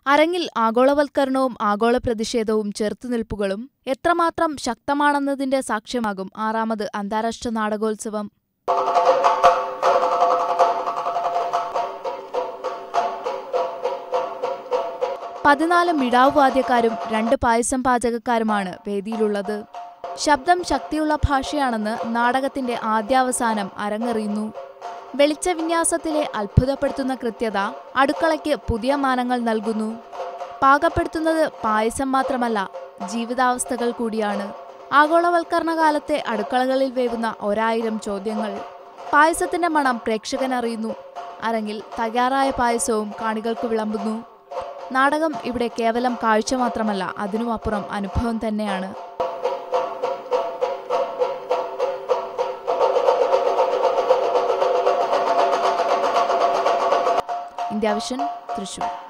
അരങ്ങിൽ ആഗോളവൽക്കരണവും ആഗോള പ്രതിഷേധവും ചെറുത്തുനിൽപ്പുകളും എത്രമാത്രം ശക്തമാണെന്നതിന്റെ സാക്ഷ്യമാകും ആറാമത് അന്താരാഷ്ട്ര നാടകോത്സവം പതിനാല് മിടാവ് വാദ്യക്കാരും രണ്ട് പായസം പാചകക്കാരുമാണ് വേദിയിലുള്ളത് ശബ്ദം ശക്തിയുള്ള ഭാഷയാണെന്ന് നാടകത്തിന്റെ ആദ്യാവസാനം അരങ്ങെറിയുന്നു വെളിച്ചവിന്യാസത്തിലെ അത്ഭുതപ്പെടുത്തുന്ന കൃത്യത അടുക്കളയ്ക്ക് പുതിയ മാനങ്ങൾ നൽകുന്നു പാകപ്പെടുത്തുന്നത് പായസം മാത്രമല്ല ജീവിതാവസ്ഥകൾ കൂടിയാണ് ആഗോളവൽക്കരണ കാലത്തെ അടുക്കളകളിൽ വേവുന്ന ഒരായിരം ചോദ്യങ്ങൾ പായസത്തിന്റെ മണം പ്രേക്ഷകനറിയുന്നു അരങ്ങിൽ തയ്യാറായ പായസവും കാണികൾക്ക് വിളമ്പുന്നു നാടകം ഇവിടെ കേവലം കാഴ്ച മാത്രമല്ല അതിനുമപ്പുറം അനുഭവം തന്നെയാണ് ഇന്ത്യ വിഷൻ തൃശൂർ